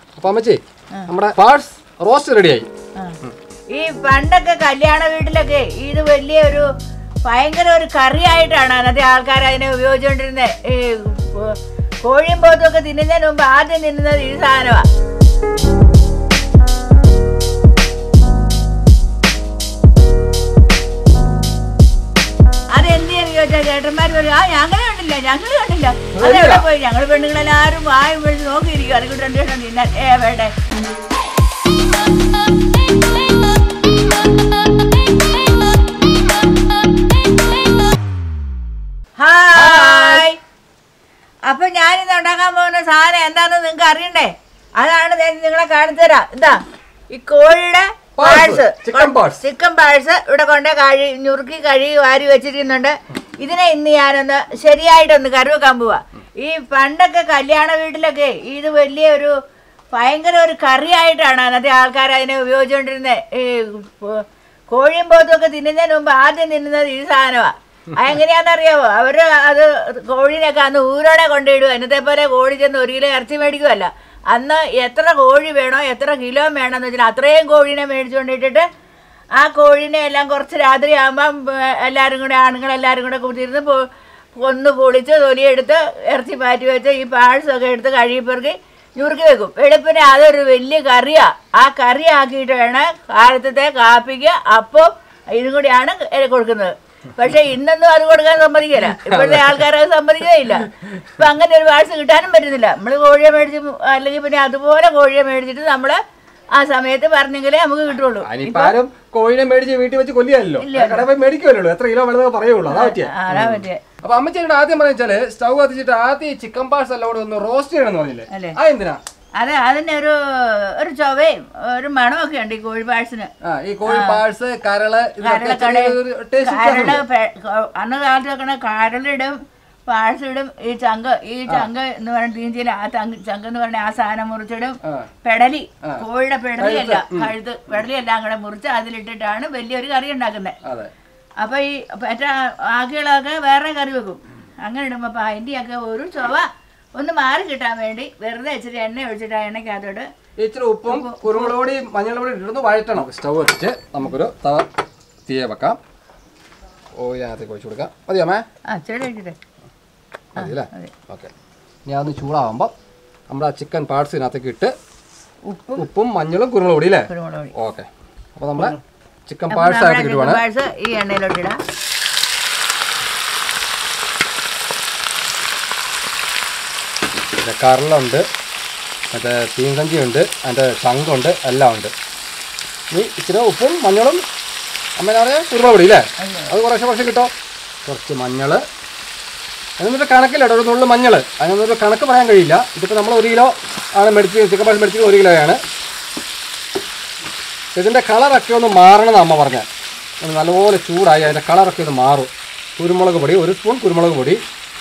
അപ്പൊ അമ്മച്ചി നമ്മുടെ പാഴ്സ് റോസ്റ്റ് റെഡിയായി ആ. ഈ പണ്ടൊക്കെ കല്യാണ വീട്ടിലൊക്കെ ഇത് വലിയ ഒരു ഭയങ്കര ഒരു കറിയായിട്ടാണ് അന്നത്തെ ആൾക്കാർ അതിനെ ഉപയോഗിച്ചുകൊണ്ടിരുന്നത് ഈ കോ- കോഴിയും പോത്തും ഒക്കെ തിന്നുന്നതിന് മുമ്പ് ആദ്യം തിന്നുന്നത് ഈ സാധനമാണ് അതെന്തിനാന്ന് ചോദിച്ചാൽ ചേട്ടന്മാർ പറയും ആ ഞങ്ങൾ കണ്ടില്ല ഞങ്ങൾ കണ്ടില്ല അതെവിടെ പോയി ഞങ്ങൾ പെണ്ണുങ്ങളെല്ലാവരും വായും വെച്ച് നോക്കിയിരിക്കും അതുകൊണ്ട് രണ്ടു ദിവസം തിന്നാൻ ഏ വേണ്ടേ ഹായ് അപ്പൊ ഞാനിന്ന് ഉണ്ടാക്കാൻ പോകുന്ന സാധനം എന്താണെന്ന് നിങ്ങൾക്ക് അറിയണ്ടേ അതാണ് ഞാൻ നിങ്ങളെ കാണിച്ചു തരാം ഇതാ ഈ കോഴിയുടെ Parts, parse chicken parts. Chicken parse ഇവിടെ കൊണ്ട് കഴി ഞുറുക്കി കഴുകി വാരി വെച്ചിരിക്കുന്നുണ്ട് ഇതിനെ ഇന്ന് ഞാനൊന്ന് ശരിയായിട്ടൊന്ന് കറി വെക്കാൻ പോവാ ഈ പണ്ടൊക്കെ കല്യാണ വീട്ടിലൊക്കെ ഇത് വലിയ ഒരു ഭയങ്കര ഒരു കറിയായിട്ടാണ് അന്നത്തെ ആൾക്കാർ അതിനെ ഉപയോഗിച്ചുകൊണ്ടിരുന്നത് ഈ കോ- കോഴിയും പോത്തും ഒക്കെ തിന്നുന്നതിന് മുമ്പ് ആദ്യം തിന്നുന്നത് ഈ സാധനമാണ് അതെങ്ങനെയാണെന്നറിയാവോ അവര് അത് കോഴിനെയൊക്കെ അന്ന് ഊരോടെ കൊണ്ടിടുക എന്നത്തെ പോലെ കോഴി ചെന്ന് ഒരു കിലോ ഇറച്ചി മേടിക്കുമല്ല അന്ന് എത്ര കോഴി വേണോ എത്ര കിലോ വേണമെന്ന് വെച്ചാൽ അത്രയും കോഴീനെ മേടിച്ചുകൊണ്ടിട്ടിട്ട് ആ കോഴീനെ എല്ലാം കുറച്ച് രാത്രി ആകുമ്പം എല്ലാവരും കൂടെ ആണുങ്ങളെല്ലാവരും കൂടെ കൂട്ടിയിരുന്ന് പൊ- കൊന്ന് പൊളിച്ച് തൊലിയെടുത്ത് ഇറച്ചി മാറ്റി വെച്ച് ഈ പാഴ്സൊക്കെ എടുത്ത് കഴുകിപ്പെറുക്കി ഞുറുക്കി വെക്കും വെളുപ്പിന് അതൊരു വലിയ കറിയാ ആ കറി ആക്കിയിട്ട് വേണം കാലത്തത്തെ കാപ്പിക്ക് അപ്പം ഇതും കൂടിയാണ് കൊടുക്കുന്നത് പക്ഷെ ഇന്നൊന്നും അത് കൊടുക്കാൻ സമ്മതിക്കില്ല ഇപ്പോഴത്തെ ആൾക്കാർ അത് സമ്മതിക്കുകയില്ല ഇപ്പൊ അങ്ങനെ ഒരു പാഴ്സ് കിട്ടാനും പറ്റുന്നില്ല നമ്മൾ കോഴിയെ മേടിച്ച് അല്ലെങ്കിൽ പിന്നെ അതുപോലെ കോഴിയെ മേടിച്ചിട്ട് നമ്മൾ ആ സമയത്ത് പറഞ്ഞെങ്കിലേ നമുക്ക് കിട്ടുള്ളൂ അതിനിപ്പോ ആരും കോഴിനെ മേടിച്ച് വീട്ടിൽ വെച്ച് കൊല്ലിയല്ലോ കടയിൽ പോയി മേടിക്കുമല്ലോ എത്ര കിലോ വേണമെന്ന് പറയുള്ളൂ അതാ പറ്റിയ ആ, അതാ പറ്റിയ അപ്പൊ അമ്മച്ചിയുടെ ആദ്യം പറഞ്ഞ വെച്ചാല് സ്റ്റൗ കത്തിച്ചിട്ട് ആദ്യം ചിക്കൻ പാഴ്സ് എല്ലാം കൂടെ ഒന്ന് റോസ്റ്റ് ചെയ്യണമെന്ന് പറഞ്ഞില്ലേ അല്ലേ? ആ എന്തിനാ അത് അതിന് ഒരു ഒരു ചൊവയും ഒരു മണമൊക്കെ ഉണ്ട് ഈ കോഴി പാഴ്സിന് ആ ഈ കോഴി പാഴ്സ് കരള് ഇതൊക്കെ കരളക്കട ചെറിയൊരു taste കരള് വ്യത്യാസമുണ്ട്. പെ- ക- അന്ന് കാലത്ത് വെക്കണ കരളിടും പാഴ്സിടും ഈ ചങ്ക് ഈ ചങ്ക് എന്ന് പറഞ്ഞ തീഞ്ചിയിൽ ആ ചങ്ക് ചങ്ക് എന്ന് പറഞ്ഞ ആ സാധനം മുറിച്ചിടും ആ. പെടലി കോഴിയുടെ പെടലിയല്ല കഴുത്ത് പെടലിയെല്ലാം കൂടെ മുറിച്ച് അതിലിട്ടിട്ടാണ് വലിയൊരു കറി ഉണ്ടാക്കുന്നത് അതെ അപ്പൊ ഈ മറ്റേ ആക്കികളൊക്കെ വേറെ കറി വെക്കും അങ്ങനെ ഇടുമ്പോ അപ്പൊ അതിന്റെയൊക്കെ ഒരു ചൊവ ഒന്ന് മാറി കിട്ടാൻ വേണ്ടി വെറുതെ ഇച്ചിരി എണ്ണ ഒഴിച്ചിട്ട് ആ എണ്ണയ്ക്കകത്തോട്ട് ഇച്ചിരി ഉപ്പും കുരുമുളക് പൊടി മഞ്ഞൾ പൊടി ഇട്ടിട്ട് വഴറ്റണം സ്റ്റൗ കത്തിച്ച് നമുക്കൊരു തവ തീയെ വെക്കാം ഓയിലകത്തേക്ക് ഒഴിച്ചു കൊടുക്കാം മതിയോ അമ്മേ ആ ചെടി ഒഴിച്ചിട്ട് മതി അല്ലേ അതെ. ഓക്കെ ഇനി അതൊന്ന് ചൂടാകുമ്പോൾ നമ്മുടെ ആ ചിക്കൻ പാർട്സിനകത്തേക്ക് ഇട്ട് ഉപ്പും ഉപ്പും മഞ്ഞളും കുരുമുളക് പൊടി അല്ലേ കുരുമുളക് പൊടി ഓക്കെ അപ്പോൾ നമ്മുടെ ചിക്കൻ അപ്പൊ പാഴ്സ് നമ്മുടെ ആയിട്ട് ചിക്കൻ കിട്ടുവാണ് പാഴ്സ് ഈ എണ്ണയിലോട്ട് ഇടാം പിന്നെ കറലുണ്ട് മറ്റേ തീങ്കഞ്ചി ഉണ്ട് അതിൻ്റെ ചങ്കുണ്ട് എല്ലാം ഉണ്ട് ഇനി ഇച്ചിരി ഉപ്പും മഞ്ഞളും അമ്മ എന്താ പറയുക കുരുമുളക് പൊടി അല്ലേ അത് കുറേശ്ശെ കുറച്ച് കിട്ടോ കുറച്ച് മഞ്ഞൾ അതിനൊരു കണക്കില്ല കേട്ടോ ഒരു നുള്ളു മഞ്ഞൾ അതിനൊന്നൊരു കണക്ക് പറയാൻ കഴിയില്ല ഇതിപ്പോൾ നമ്മൾ ഒരു കിലോ ആണ് മേടിച്ച് ചിക്കൻ പാഴ്സ് മേടിച്ചത് ഒരു കിലോയാണ് ഇതിൻ്റെ കളറൊക്കെ ഒന്ന് മാറണം എന്ന് അമ്മ പറഞ്ഞ ഒന്ന് നല്ലപോലെ ചൂടായി അതിൻ്റെ കളറൊക്കെ ഒന്ന് മാറും കുരുമുളക് പൊടി ഒരു സ്പൂൺ കുരുമുളക് പൊടി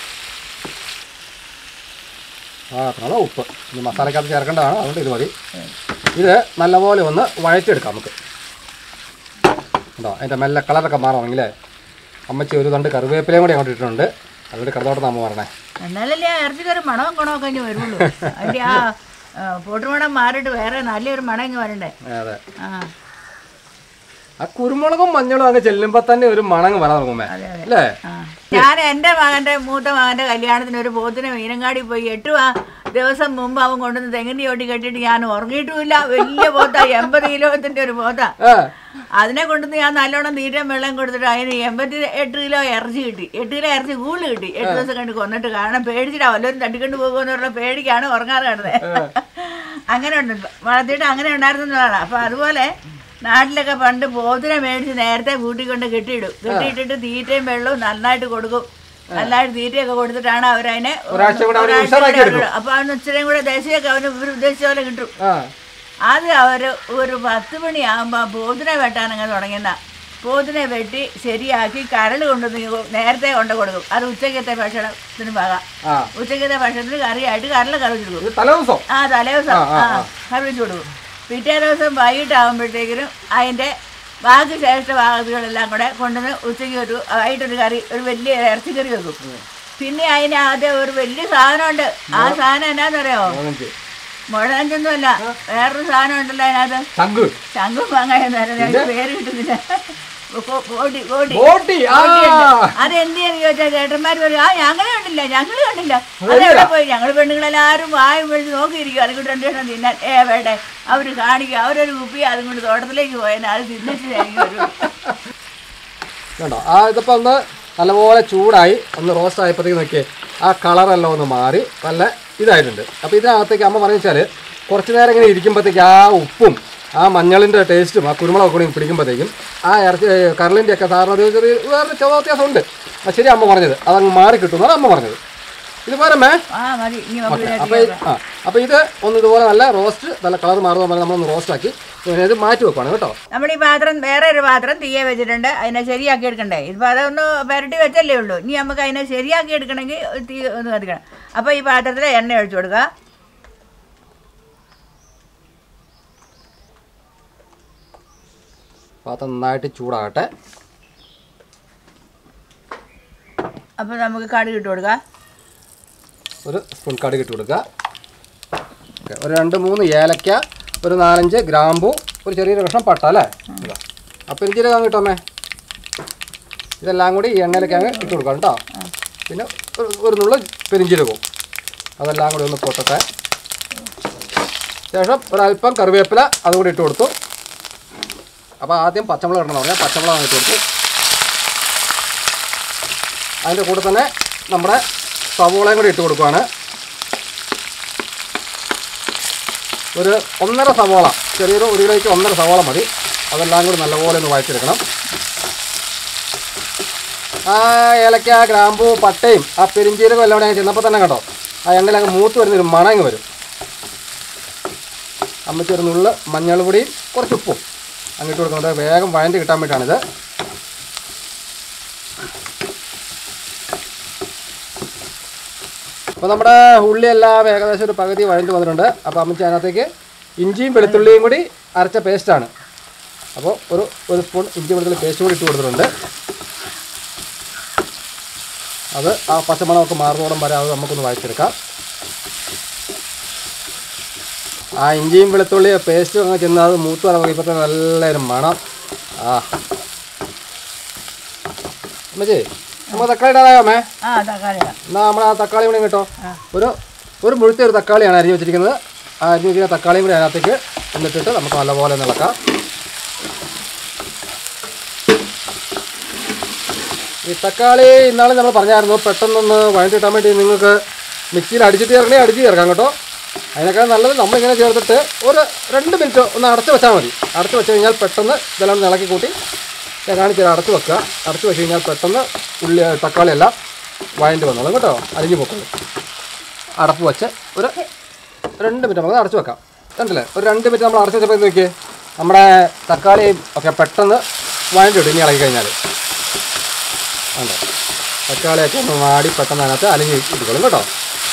ആ അത്ര ഉപ്പ് ഇനി മസാലക്കകത്ത് ചേർക്കേണ്ടതാണ് അതുകൊണ്ട് ഇത് മതി ഇത് നല്ലപോലെ ഒന്ന് വഴറ്റിയെടുക്കാം നമുക്ക് ഉണ്ടോ അതിൻ്റെ മെല്ലെ കളറൊക്കെ മാറണമെങ്കിലേ അമ്മച്ചി ഒരു തണ്ട് കറിവേപ്പിലയും കൂടി അങ്ങോട്ട് ഇട്ടിട്ടുണ്ട് അതുകൊണ്ട് കടത്തോട്ട് അമ്മ പറഞ്ഞേ എന്നാലല്ലേ ആ ഇറച്ചിക്കറി മണവും ഗുണമൊക്കെ ഇനി വരുള്ളൂ അതിന്റെ ആ ആ, പൊട്ടുമണം മാറിയിട്ട് വേറെ നല്ലൊരു മണം ഇങ്ങ് വരണ്ടേ അതെ ആ ആ കുരുമുളകും മഞ്ഞളും അങ്ങ് ചെല്ലുമ്പോൾ തന്നെ ഒരു മണങ്ങ് വരാൻ തുടങ്ങുമേ അല്ലേ ആ. ഞാൻ എൻ്റെ മകൻ്റെ മൂത്ത മകൻ്റെ കല്യാണത്തിന് ഒരു പോത്തിനെ മീനങ്ങാടി പോയി എട്ട് ആ ദിവസം മുമ്പ് അവൻ കൊണ്ടുവന്ന് തെങ്ങിൻ്റെ ചോട്ടി കെട്ടിയിട്ട് ഞാൻ ഉറങ്ങിയിട്ടുമില്ല വലിയ പോത്താ എൺപത് കിലോത്തിൻ്റെ ഒരു പോത്താ ആ അതിനെ കൊണ്ടുവന്ന് ഞാൻ നല്ലോണം തീറ്റയും വെള്ളം കൊടുത്തിട്ട് അതിന് എൺപത്തി എട്ട് കിലോ ഇറച്ചി കിട്ടി എട്ട് കിലോ ഇറച്ചി കൂടുതൽ കിട്ടി എട്ട് ദിവസം കണ്ട് കൊന്നിട്ട് കാരണം പേടിച്ചിട്ടാ വല്ലവരും തട്ടിക്കൊണ്ട് പോകുമെന്നുള്ള പേടിക്കാണ് ഉറങ്ങാതെ കിടന്നത് അങ്ങനെ ഉണ്ട് വളർത്തിയിട്ട് അങ്ങനെ ഉണ്ടായിരുന്നതാണ് അപ്പൊ അതുപോലെ നാട്ടിലൊക്കെ പണ്ട് പോത്തിനെ മേടിച്ച് നേരത്തെ കൂട്ടിക്കൊണ്ട് കെട്ടിയിടും കെട്ടിയിട്ടിട്ട് തീറ്റയും വെള്ളവും നന്നായിട്ട് കൊടുക്കും നന്നായിട്ട് തീറ്റയൊക്കെ കൊടുത്തിട്ടാണ് അവരതിനെ ഒരാഴ്ച കൂടെ അവര് ഒരാഴ്ച ഉഷാറാക്കി കൂടെ എടുക്കും. അപ്പൊ അവന് ഇച്ചിരിയും കൂടെ ദേശീയൊക്കെ അവന് ഇവർ ഉദ്ദേശിച്ച പോലെ കിട്ടും ആ അത് അവർ ഒരു പത്ത് മണിയാകുമ്പോൾ പോത്തിനെ വെട്ടാനങ്ങ് തുടങ്ങിയെന്ന പോത്തിനെ വെട്ടി ശരിയാക്കി കരൾ കൊണ്ടുവന്ന് ഇങ്ങ് നേരത്തെ കൊണ്ട് കൊടുക്കും അത് ഉച്ചക്കത്തെ ഭക്ഷണത്തിന് പാകാം ആ ഉച്ചക്കത്തെ ഭക്ഷണത്തിന് കറിയായിട്ട് കരൾ കറി വെച്ച് കൊടുക്കും ഇത് തലേദിവസം ആ തലേദിവസം ആ കറി വെച്ച് കൊടുക്കും പിറ്റേ ദിവസം വൈകിട്ടാകുമ്പോഴത്തേക്കിനും അതിൻ്റെ ബാക്കി ശേഷിച്ച ഭാഗത്തുകളെല്ലാം കൂടെ കൊണ്ടുവന്ന് ഉച്ചയ്ക്ക് ഒരു വൈകിട്ടൊരു കറി ഒരു വലിയ ഇറച്ചിക്കറി വെക്കും പിന്നെ അതിന് ആദ്യം ഒരു വലിയ സാധനമുണ്ട് ആ സാധനം എന്നാന്നറിയോ പതിനഞ്ച് മുഴഞ്ചൊന്നുമല്ല വേറൊരു സാധനം ഉണ്ടല്ലോ അതിനകത്ത് ചങ്ക് ശംഖും മാങ്ങായെന്ന് പറഞ്ഞാൽ പേര് കിട്ടുന്നില്ല കോ- കോടി കോടി ബോട്ടി ആ അത് എന്ത് ചെയ്യാന്ന് ചോദിച്ചാൽ ചേട്ടന്മാർ പറയും ആ ഞങ്ങൾ കണ്ടില്ല ഞങ്ങൾ കണ്ടില്ല അതെവിടെ പോയി ഞങ്ങൾ പെണ്ണുങ്ങളെല്ലാവരും വായും വിളിച്ച് നോക്കിയിരിക്കും അതുകൊണ്ട് രണ്ടു ദിവസം തിന്നാൻ ഏ വേട്ടെ അവർ കാണിക്കുക അവരൊരു കുപ്പി അതും കൊണ്ട് തോട്ടത്തിലേക്ക് പോയാൽ അത് തിന്നിട്ടായിരിക്കും ഒരു കണ്ടോ ആ ഇതിപ്പോൾ ഒന്ന് നല്ലപോലെ ചൂടായി ഒന്ന് റോസ്റ്റ് ആയപ്പോഴത്തേക്ക് നോക്കിയേ ആ കളറെല്ലാം ഒന്ന് മാറി നല്ല ഇതായിട്ടുണ്ട് അപ്പോൾ ഇതിനകത്തേക്ക് അമ്മ പറഞ്ഞു വെച്ചാൽ കുറച്ച് നേരം ഇങ്ങനെ ഇരിക്കുമ്പോഴത്തേക്ക് ആ ഉപ്പും ആ മഞ്ഞളിൻ്റെ ടേസ്റ്റും ആ കുരുമുളകൊക്കെ കൂടി പിടിക്കുമ്പോഴത്തേക്കും ആ ഇറച്ചി കരളിൻ്റെ ഒക്കെ സാറിന് അത് ചെറിയ വേറെ ചെറിയ വ്യത്യാസമുണ്ട് അത് ശരി അമ്മ പറഞ്ഞത് അതങ്ങ് മാറി കിട്ടുമെന്നാണ് അമ്മ പറഞ്ഞത് ഇത് പോരമ്മേ ആ മതി ഇനി നമുക്ക് അപ്പോൾ ആ അപ്പോൾ ഇത് ഒന്ന് ഇതുപോലെ നല്ല റോസ്റ്റ് നല്ല കളർ മാറുന്ന പോലെ നമ്മളൊന്ന് റോസ്റ്റ് ആക്കി പിന്നെ ഇത് മാറ്റി വെക്കുവാണ് കേട്ടോ നമ്മൾ ഈ പാത്രം വേറെ ഒരു പാത്രം തീയെ വെച്ചിട്ടുണ്ട് അതിനെ ശരിയാക്കി എടുക്കണ്ടേ ഇതിപ്പോൾ അതൊന്ന് പുരട്ടി വെച്ചല്ലേ ഉള്ളൂ ഇനി നമുക്ക് അതിനെ ശരിയാക്കി എടുക്കണമെങ്കിൽ തീ ഒന്ന് കത്തിക്കണം അപ്പോൾ ഈ പാത്രത്തിൽ എണ്ണ ഒഴിച്ചു കൊടുക്കുക പാത്രം നന്നായിട്ട് ചൂടാകട്ടെ അപ്പോൾ നമുക്ക് കടുക് ഇട്ട് കൊടുക്കുക ഒരു സ്പൂൺ കടുക് ഇട്ട് കൊടുക്കുക ഓക്കെ ഒരു രണ്ട് മൂന്ന് ഏലക്ക ഒരു നാലഞ്ച് ഗ്രാമ്പു ഒരു ചെറിയൊരു കഷ്ണം പട്ട അല്ലേ ഇതാ. അപ്പോൾ പെരിഞ്ചീരകം കിട്ടുമേ ഇതെല്ലാം കൂടി ഈ എണ്ണയിലേക്ക് അങ്ങ് ഇട്ട് കൊടുക്കാം കേട്ടോ പിന്നെ ഒരു ഒരു നുള്ള പെരിഞ്ചീരകവും അതെല്ലാം കൂടി ഒന്ന് പൊട്ടട്ടെ ശേഷം ഒരല്പം കറിവേപ്പില അതുകൂടി ഇട്ട് കൊടുത്തു അപ്പോൾ ആദ്യം പച്ചമുളക് ഇടണം പറഞ്ഞാൽ പച്ചമുളക് ഇട്ട് കൊടുത്തു അതിൻ്റെ കൂടെ തന്നെ നമ്മുടെ സവോളയും കൂടി ഇട്ട് കൊടുക്കുവാണ് ഒരു ഒന്നര സവോള ചെറിയൊരു ഒരു കിലോയ്ക്ക് ഒന്നര സവോള മതി അതെല്ലാം കൂടി നല്ലപോലെ ഒന്ന് വഴച്ചെടുക്കണം ആ ഏലക്ക ഗ്രാമ്പൂ പട്ടയും ആ പെരിഞ്ചീരകം എല്ലാം കൂടെ അങ്ങ് ചെന്നപ്പോൾ തന്നെ കേട്ടോ ആ എണ്ണയിൽ അങ്ങ് മൂത്ത് വരുന്നൊരു മണങ്ങ് വരും അമ്മയ്ക്ക് ഒരു നുള്ള് മഞ്ഞൾ പൊടിയും കുറച്ച് ഉപ്പും അങ്ങിട്ട് കൊടുക്കുന്നത് വേഗം വഴണ്ട് കിട്ടാൻ വേണ്ടിയിട്ടാണിത് അപ്പോൾ നമ്മുടെ ഉള്ളിയെല്ലാം ഏകദേശം ഒരു പകുതി വഴണ്ട് വന്നിട്ടുണ്ട് അപ്പോൾ അമ്മച്ചി അതിനകത്തേക്ക് ഇഞ്ചിയും വെളുത്തുള്ളിയും കൂടി അരച്ച പേസ്റ്റാണ് അപ്പോൾ ഒരു ഒരു സ്പൂൺ ഇഞ്ചി വെളുത്തുള്ളി പേസ്റ്റ് കൂടി ഇട്ട് കൊടുത്തിട്ടുണ്ട് അത് ആ പച്ചമണമൊക്കെ മാറുന്നോളം വരെ അത് നമുക്കൊന്ന് വഴച്ചെടുക്കാം ആ ഇഞ്ചിയും വെളുത്തുള്ളി പേസ്റ്റും അങ്ങ് ചെന്ന് അത് മൂത്ത് വരാൻ ഇപ്പോഴത്തെ നല്ലൊരു മണം ആ അമ്മച്ചി നമുക്ക് തക്കാളി ഇടാതാമേ ആ തക്കാളി ഇടാം. എന്നാൽ നമ്മൾ ആ തക്കാളി കൂടി കേട്ടോ ഒരു ഒരു മുഴുത്ത ഒരു തക്കാളിയാണ് അരിഞ്ഞ് വെച്ചിരിക്കുന്നത് ആ അരിഞ്ഞ് വെച്ചിരിക്കുന്ന തക്കാളിയും കൂടി അതിനകത്തേക്ക് എന്നിട്ടിട്ട് നമുക്ക് നല്ലപോലെ ഒന്ന് ഇളക്കാം ഈ തക്കാളി ഇന്നാളെ നമ്മൾ പറഞ്ഞായിരുന്നു പെട്ടെന്നൊന്ന് വഴറ്റിട്ടാൻ വേണ്ടി നിങ്ങൾക്ക് മിക്സിയിൽ അടിച്ചിട്ട് ചേർക്കണേ അടിച്ച് ചേർക്കാം കേട്ടോ അതിനേക്കാൾ നല്ലത് നമ്മളിങ്ങനെ ചേർത്തിട്ട് ഒരു രണ്ട് മിനിറ്റ് ഒന്ന് അടച്ച് വെച്ചാൽ മതി അടച്ച് വെച്ച് കഴിഞ്ഞാൽ പെട്ടെന്ന് ഇതെല്ലാം ഒന്ന് ഇളക്കി കൂട്ടി ഞാൻ കാണിച്ചു തരാം അടച്ച് വെക്കുക അടച്ച് വെച്ച് കഴിഞ്ഞാൽ പെട്ടെന്ന് ഉള്ളി തക്കാളി എല്ലാം വഴണ്ടി വന്നോളും കേട്ടോ അരിഞ്ഞു പൊക്കോളും അടപ്പ് വെച്ച് ഒരു രണ്ട് മിനിറ്റ് നമുക്ക് അടച്ച് വെക്കാം കണ്ടില്ലേ ഒരു രണ്ട് മിനിറ്റ് നമ്മൾ അടച്ച് വെച്ചപ്പോൾ നോക്കിയേ നമ്മുടെ തക്കാളിയും ഒക്കെ പെട്ടെന്ന് വഴണ്ടി ഇടും ഇനി ഇളകി കഴിഞ്ഞാൽ ഉണ്ട് തക്കാളിയൊക്കെ ഒന്ന് വാടി പെട്ടെന്ന് അതിനകത്ത് അലിഞ്ഞ് ഇരിക്കോളും കേട്ടോ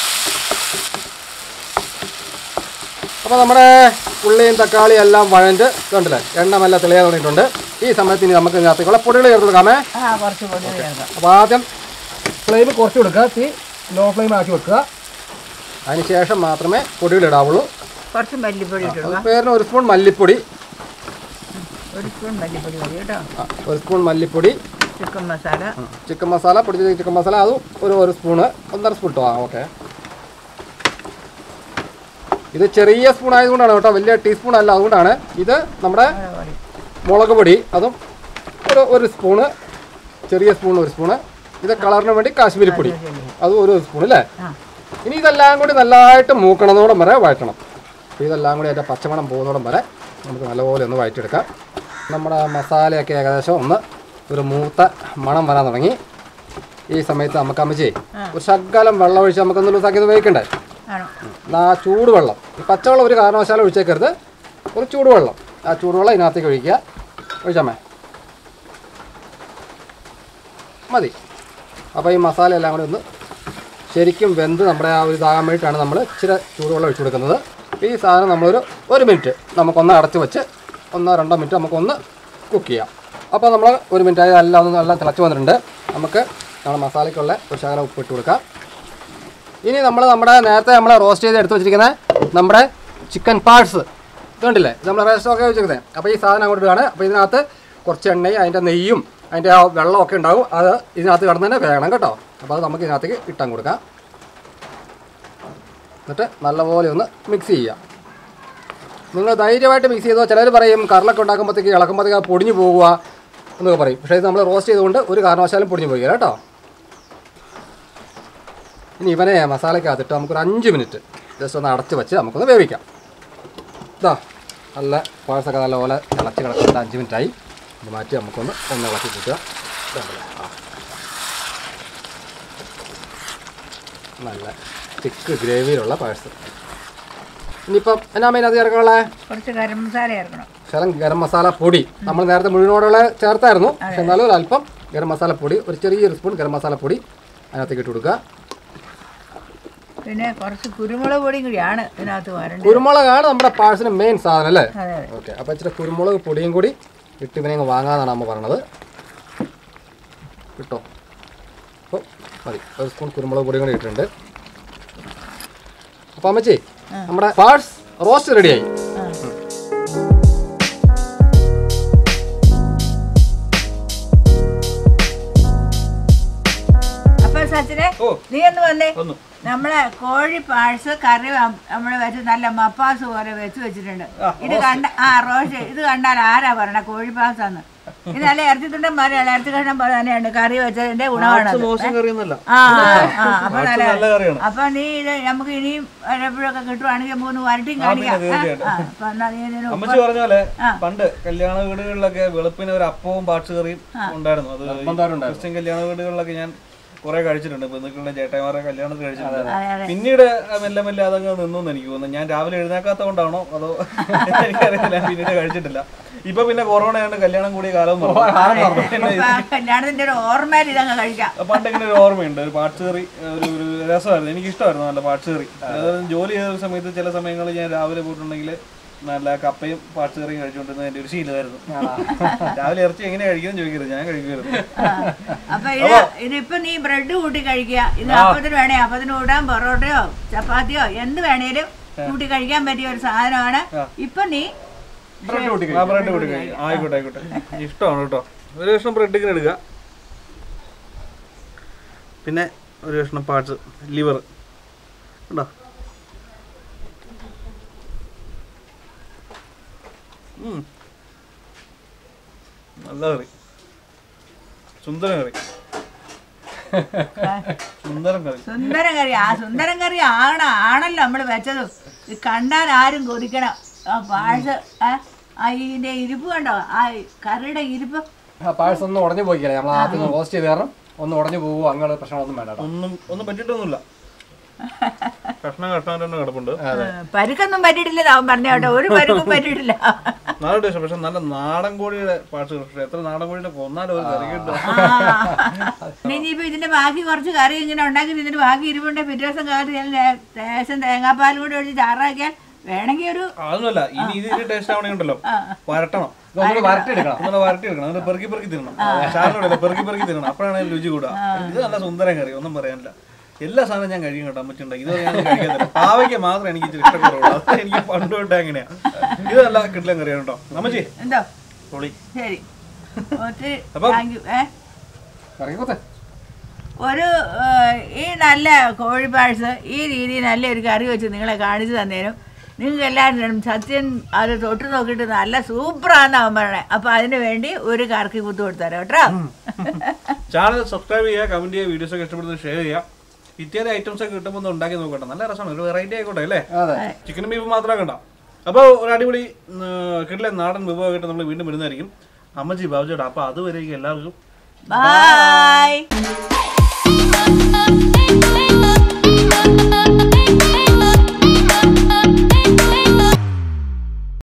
അപ്പോൾ നമ്മുടെ ഉള്ളിയും തക്കാളിയും എല്ലാം വഴണ്ട് ഇതുണ്ടല്ലേ എണ്ണമെല്ലാം തെളിയാൻ തുടങ്ങിയിട്ടുണ്ട് ഈ സമയത്ത് ഇനി നമുക്ക് ഇതിനകത്തേക്കുള്ള പൊടികൾ ചേർത്ത് കൊടുക്കാമേ ആ കുറച്ച് പൊടി ചേർക്കാം അപ്പോൾ ആദ്യം ഫ്ലെയിം കുറച്ച് കൊടുക്കുക തീ ലോ ഫ്ലെയിം ആക്കി വെക്കുക അതിന് ശേഷം മാത്രമേ പൊടികൾ ഇടാവുള്ളൂ കുറച്ച് മല്ലിപ്പൊടി ഇട്ട് അത് കൊടുക്കാം പേരിന് ഒരു സ്പൂൺ മല്ലിപ്പൊടി ഒരു സ്പൂൺ മല്ലിപ്പൊടി മതി കേട്ടോ ആ, ഒരു സ്പൂൺ മല്ലിപ്പൊടി ചിക്കൻ മസാല ചിക്കൻ മസാല പൊടിച്ച ചിക്കൻ മസാല അതും ഒരു ഒരു സ്പൂണ് ഒന്നര സ്പൂൺ ഇട്ടോ ആ ഓക്കെ ഇത് ചെറിയ സ്പൂൺ ആയതുകൊണ്ടാണ് കേട്ടോ വലിയ ടീസ്പൂൺ അല്ല അതുകൊണ്ടാണ് ഇത് നമ്മുടെ മുളക് പൊടി മുളക് പൊടി അതും ഒരു ഒരു സ്പൂണ് ചെറിയ സ്പൂൺ ഒരു സ്പൂണ് ഇത് കളറിന് വേണ്ടി കാശ്മീരി പൊടി അതും ഒരു സ്പൂൺ അല്ലേ ആ ഇനി ഇതെല്ലാം കൂടി നല്ലതായിട്ട് മൂക്കണതോളം വരെ വഴറ്റണം അപ്പോൾ ഇതെല്ലാം കൂടി അതിൻ്റെ പച്ചമണം പോകുന്നോളം വരെ നമുക്ക് നല്ലപോലെ ഒന്ന് വഴറ്റിയെടുക്കാം നമ്മുടെ മസാലയൊക്കെ ഏകദേശം ഒന്ന് ഒരു മൂത്ത മണം വരാൻ തുടങ്ങി ഈ സമയത്ത് നമുക്ക് അമ്മച്ചി ഒരു ശകലം വെള്ളം ഒഴിച്ച് നമുക്കൊന്ന് ലൂസാക്കി ഇത് വേവിക്കണ്ടേ ആണോ എന്നാ ആ ചൂടുവെള്ളം ഈ പച്ചവെള്ളം ഒരു കാരണവശാലും ഒഴിച്ചേക്കരുത് ഒരു ചൂടുവെള്ളം ആ ചൂടുവെള്ളം ഇതിനകത്തേക്ക് ഒഴിക്കുക ഒഴിച്ചാമേ മതി അപ്പോൾ ഈ മസാല എല്ലാം കൂടി ഒന്ന് ശരിക്കും വെന്ത് നമ്മുടെ ആ ഒരു ഇതാകാൻ വേണ്ടിയിട്ടാണ് നമ്മൾ ഇച്ചിരി ചൂടുവെള്ളം ഒഴിച്ചു കൊടുക്കുന്നത് ഈ സാധനം നമ്മളൊരു ഒരു മിനിറ്റ് നമുക്കൊന്ന് അടച്ച് വെച്ച് ഒന്നോ രണ്ടോ മിനിറ്റ് നമുക്കൊന്ന് കുക്ക് ചെയ്യാം അപ്പോൾ നമ്മൾ ഒരു മിനിറ്റ് ആയി എല്ലാം ഒന്ന് നല്ല തിളച്ച് വന്നിട്ടുണ്ട് നമുക്ക് നമ്മുടെ മസാലയ്ക്കുള്ള ഒരു ശകലം ഉപ്പ് ഇട്ട് കൊടുക്കാം ഇനി നമ്മൾ നമ്മുടെ നേരത്തെ നമ്മൾ റോസ്റ്റ് ചെയ്ത് എടുത്ത് വെച്ചിരിക്കുന്ന നമ്മുടെ ചിക്കൻ പാർട്സ് ഇതുണ്ടല്ലേ ഇത് നമ്മൾ റെസ്റ്റൊക്കെ വെച്ചിരിക്കുന്നത് അപ്പോൾ ഈ സാധനം അങ്ങോട്ട് ഇടുകയാണ് അപ്പോൾ ഇതിനകത്ത് കുറച്ച് എണ്ണയും അതിൻ്റെ നെയ്യും അതിൻ്റെ ആ വെള്ളമൊക്കെ ഉണ്ടാവും അത് ഇതിനകത്ത് കിടന്ന് തന്നെ വേണം കേട്ടോ അപ്പോൾ അത് നമുക്ക് ഇതിനകത്തേക്ക് ഇട്ടാൻ കൊടുക്കാം എന്നിട്ട് നല്ലപോലെ ഒന്ന് മിക്സ് ചെയ്യാം നിങ്ങൾ ധൈര്യമായിട്ട് മിക്സ് ചെയ്തോ ചിലർ പറയും കറിലൊക്കെ ഉണ്ടാക്കുമ്പോഴത്തേക്ക് ഇളക്കുമ്പോഴത്തേക്ക് അത് പൊടിഞ്ഞു പോകുക എന്നൊക്കെ പറയും പക്ഷേ ഇത് നമ്മൾ റോസ്റ്റ് ചെയ്തുകൊണ്ട് ഒരു കാരണവശാലും പൊടിഞ്ഞു പോയില്ല കേട്ടോ ഇനി ഇവനെ മസാലയ്ക്കകത്തിട്ട് നമുക്കൊരു അഞ്ച് മിനിറ്റ് ജസ്റ്റ് ഒന്ന് അടച്ച് വെച്ച് നമുക്കൊന്ന് വേവിക്കാം ഇതാ നല്ല പാഴ്സൊക്കെ നല്ലപോലെ ഇളച്ച് കിടക്കുന്നുണ്ട് അഞ്ച് മിനിറ്റായി ഇത് മാറ്റി നമുക്കൊന്ന് ഒന്ന് ഇളക്കി കൂട്ടുക ഇതുണ്ടല്ലോ. ആ. നല്ല തിക്ക് ഗ്രേവിയിലുള്ള പാഴ്സ് ഇനിയിപ്പം എന്നാ മെയിൻ അത് ചേർക്കാനുള്ള കുറച്ച് ഗരം മസാല ചേർക്കണം ശകലം ഗരം മസാല പൊടി നമ്മൾ നേരത്തെ മുഴുവനോടുള്ള ചേർത്തായിരുന്നു പക്ഷെ എന്നാലും ഒരു അല്പം ഗരം മസാല പൊടി ഒരു ചെറിയൊരു സ്പൂൺ ഗരം മസാല പൊടി അതിനകത്തേക്ക് ഇട്ട് കൊടുക്കുക പിന്നെ കുറച്ച് കുരുമുളക് പൊടിയും കൂടിയാണ് ഇതിനകത്ത് വരേണ്ടത് കുരുമുളകാണ് നമ്മുടെ പാഴ്സിന് മെയിൻ സാധനം അല്ലേ അതെ അതെ ഓക്കെ അപ്പോൾ ഇച്ചിരി കുരുമുളക് പൊടിയും കൂടി ഇട്ട് ഇവനെ അങ്ങ് വാങ്ങാന്നാണ് അമ്മ പറഞ്ഞത് കിട്ടോ അപ്പോൾ മതി ഒരു സ്പൂൺ കുരുമുളക് പൊടിയും കൂടി ഇട്ടിട്ടുണ്ട് അപ്പോൾ അമ്മച്ചി നമ്മുടെ പാഴ്സ് റോസ്റ്റ് റെഡിയായി ആ. അപ്പൊ സച്ചിനെ ഓ. നീ ഒന്ന് വന്നേ വന്നു. നമ്മളെ കോഴി പാഴ്സ് കറി വ- നമ്മള് വെച്ച് നല്ല മപ്പാസ് പോലെ വെച്ച് വെച്ചിട്ടുണ്ട് ഇത് കണ്ട ആ റോഷ് ഇത് കണ്ടാൽ ആരാ പറയണ കോഴി പാസാന്ന് ഇത് നല്ല ഇറച്ചിത്തുണ്ടൻ പോലെ ഇറച്ചി കഷ്ണം പോലെ തന്നെയാണ് കറി വെച്ചതിന്റെ ഗുണമാണ് അത്. മോശം കറിയൊന്നുമല്ല ആ ആ അപ്പൊ നല്ല നല്ല കറിയാണ് അപ്പൊ നീ ഇത് നമുക്ക് ഇനിയും വല്ലപ്പോഴൊക്കെ കിട്ടുവാണെങ്കിൽ മൂന്ന് വരട്ടിയും കാണിക്കാം പിന്നെ തീർച്ചയായിട്ടും. ആ, അപ്പൊ എന്നാ നീ ഇതിന് ഉപ്പ് അമ്മച്ചി പറഞ്ഞ പോലെ ആ. പണ്ട് കല്യാണ വീടുകളിലൊക്കെ വെളുപ്പിന് ഒരു അപ്പവും പാട്സ് കറിയും ഉണ്ടായിരുന്നു അത് ഈ നിർബന്ധമായിട്ടുണ്ടായിരുന്നു. ക്രിസ്ത്യൻ കല്യാണ വീടുകളിലൊക്കെ ഞാൻ കുറെ കഴിച്ചിട്ടുണ്ട് ബന്ധുക്കളുടെ ചേട്ടന്മാരെ കല്യാണത്തിൽ കഴിച്ചിട്ടുണ്ട് അതെ അതെ പിന്നീട് മെല്ലെ മെല്ലെ അതങ്ങ് നിന്നു എന്ന് എനിക്ക് തോന്നുന്നു ഞാൻ രാവിലെ എഴുന്നേക്കാത്ത കൊണ്ടാണോ അതോ എനിക്കറിയില്ല ഞാൻ പിന്നീട് കഴിച്ചിട്ടില്ല ഇപ്പൊ പിന്നെ കൊറോണ ആയതുകൊണ്ട് കല്യാണം കൂടിയ കാലം ഇപ്പൊ ആ കല്യാണത്തിന്റെ ഒരു ഓർമ്മയിൽ ഇതങ്ങ് കഴിക്കാം പണ്ട് ഇങ്ങനെ ഒരു ഓർമ്മയുണ്ട് ഒരു പാട്സ് കറി ഒരു ഒരു രസമായിരുന്നു എനിക്ക് ഇഷ്ടമായിരുന്നു നല്ല പാട്സ് കറി അതായത് ജോലി ചെയ്ത സമയത്ത് ചില സമയങ്ങളിൽ ഞാൻ രാവിലെ പോയിട്ടുണ്ടെങ്കിൽ നല്ല കപ്പയും പാട്സ് കറിയും കഴിച്ചുകൊണ്ടിരുന്ന എൻ്റെ ഒരു ശീലമായിരുന്നു രാവിലെ ഇറച്ചി എങ്ങനെ കഴിക്കുന്നത് ചോദിക്കരുത് ഞാൻ കഴിക്കുമായിരുന്നു ആ. അപ്പൊ ഇത് ഇതിപ്പോ നീ ബ്രെഡ് കൂട്ടി കഴിക്കുക ഇത് അപ്പത്തിന് വേണേ അപ്പത്തിന് കൂട്ടാൻ പൊറോട്ടയോ ചപ്പാത്തിയോ എന്ത് വേണേലും കൂട്ടി കഴിക്കാൻ പറ്റിയ ഒരു സാധനമാണ് ഇപ്പൊ നീ ബ്രെഡ് കൂട്ടി ആ ബ്രെഡ് കൂടി കഴിക്കും ആയിക്കോട്ടെ ആയിക്കോട്ടെ ഇഷ്ടമാണ് കേട്ടോ ഒരു കഷ്ണം ബ്രെഡ് ഇങ്ങനെ എടുക്കുക പിന്നെ ഒരു കഷ്ണം പാർട്സ് ലിവർ ഉണ്ടോ ഉം. നല്ല കറി സുന്ദര കറി സുന്ദരം കറി സുന്ദരം കറി ആ സുന്ദരം കറി ആണ ആണല്ലോ നമ്മൾ വെച്ചത് ഇത് കണ്ടാൽ ആരും കൊതിക്കണം ആ പാഴ്സ് ആ ഇതിന്റെ ഇരിപ്പ് കണ്ടോ ആ കറിയുടെ ഇരിപ്പ് ആ പാഴ്സ് ഒന്നും ഉടഞ്ഞു പോയിക്കില്ല നമ്മൾ ആദ്യം റോസ്റ്റ് ചെയ്ത് കാരണം ഒന്ന് ഉടഞ്ഞു പോകുമോ അങ്ങനെയുള്ള പ്രശ്നങ്ങളൊന്നും വേണ്ട കേട്ടോ. ഒന്നും ഒന്നും പറ്റിയിട്ടൊന്നുമില്ല കഷ്ണം കഷ്ണം തന്നെ കിടപ്പുണ്ട് പരുക്കൊന്നും പറ്റിയിട്ടില്ല അവൻ പറഞ്ഞ കേട്ടോ ഒരു പരുക്കും പറ്റിയിട്ടില്ല നല്ല ടേസ്റ്റ് പക്ഷെ നല്ല നാടൻ കോഴിയുടെ പാർട്സ് പക്ഷെ എത്ര നാടൻ കോഴിയുടെ കൊന്നാലും ഒരു കറി കിട്ടും ആ. ഇനി ഇനിയിപ്പോ ഇതിന്റെ ബാക്കി കുറച്ച് കറി ഇങ്ങനെ ഉണ്ടാക്കി ഇതിന്റെ ബാക്കി ഇരിപ്പുണ്ടെ പിറ്റേ ദിവസം കാലത്ത് ഞാൻ ലേ- ലേശം തേങ്ങാപ്പാലും കൂടി ഒഴിച്ച് ചാറാക്കിയാൽ വേണമെങ്കിൽ ഒരു അതൊന്നുമല്ല ഇനി ഇതിന്റെ ടേസ്റ്റ് ആവണമെങ്കിൽ ഉണ്ടല്ലോ വരട്ടണം ഇതൊന്ന് വരട്ടിയെടുക്കണം ഒന്നുകൂടെ വരട്ടി എടുക്കണം എന്നിട്ട് പെറുക്കി പെറുക്കി തിന്നണം ചാറിനോടല്ല പെറുക്കി പെറുക്കി തിന്നണം അപ്പോഴാണ് അതിന് രുചി കൂടുക ഇത് നല്ല സുന്ദരം കറി ഒന്നും പറയാനില്ല എല്ലാ സാധനവും ഞാൻ കഴിക്കും കേട്ടോ അമ്മച്ചുണ്ടാക്കി ഇത് ഞാൻ കഴിക്കത്തില്ല പാവയ്ക്ക് മാത്രം എനിക്ക് ഇച്ചിരി ഇഷ്ടപ്പെടുള്ളൂ അത് എനിക്ക് പണ്ട് തൊട്ടേ അങ്ങനെയാ ഇത് നല്ല കിട്ടില്ല കറിയാണ് കേട്ടോ അമ്മച്ചി എന്തോ പൊളി ശരി ഒത്തിരി അപ്പം- താങ്ക് യു ഏ ഇറങ്ങിക്കോട്ടെ ഒരു ഏഹ്, ഈ നല്ല കോഴിപ്പാഴ്സ് ഈ രീതിയിൽ നല്ലൊരു കറി വെച്ച് നിങ്ങളെ കാണിച്ചു തന്നേനും നിങ്ങൾക്ക് എല്ലാവരും സത്യൻ അത് തൊട്ട് നോക്കിയിട്ട് നല്ല സൂപ്പറാന്ന് അവൻ പറയണേ അപ്പോൾ അതിന് വേണ്ടി ഒരു കറക്കി കുത്തു കൊടുത്തരാം കേട്ടോ ചാനൽ സബ്സ്ക്രൈബ് ചെയ്യുക കമന്റ് ചെയ്യുക വീഡിയോസ് ഒക്കെ ഇഷ്ടപ്പെടുന്നത് ഷെയർ ചെയ്യുക ഇത്യാദി ഐറ്റംസ് ഒക്കെ കിട്ടുമ്പോൾ ഒന്ന് ഉണ്ടാക്കി നോക്കട്ടെ നല്ല രസമാണ് ഒരു വെറൈറ്റി ആയിക്കോട്ടെ അല്ലേ അതെ ചിക്കനും ബീഫ് മാത്രമേ കണ്ട അപ്പോൾ ഒരു അടിപൊളി കിട്ടില്ല നാടൻ വിഭവമായിട്ട് നമ്മൾ വീണ്ടും വരുന്നതായിരിക്കും അമ്മച്ചി ബാബുചേട്ടാ അപ്പോൾ അതുവരേക്കും എല്ലാവർക്കും ബൈ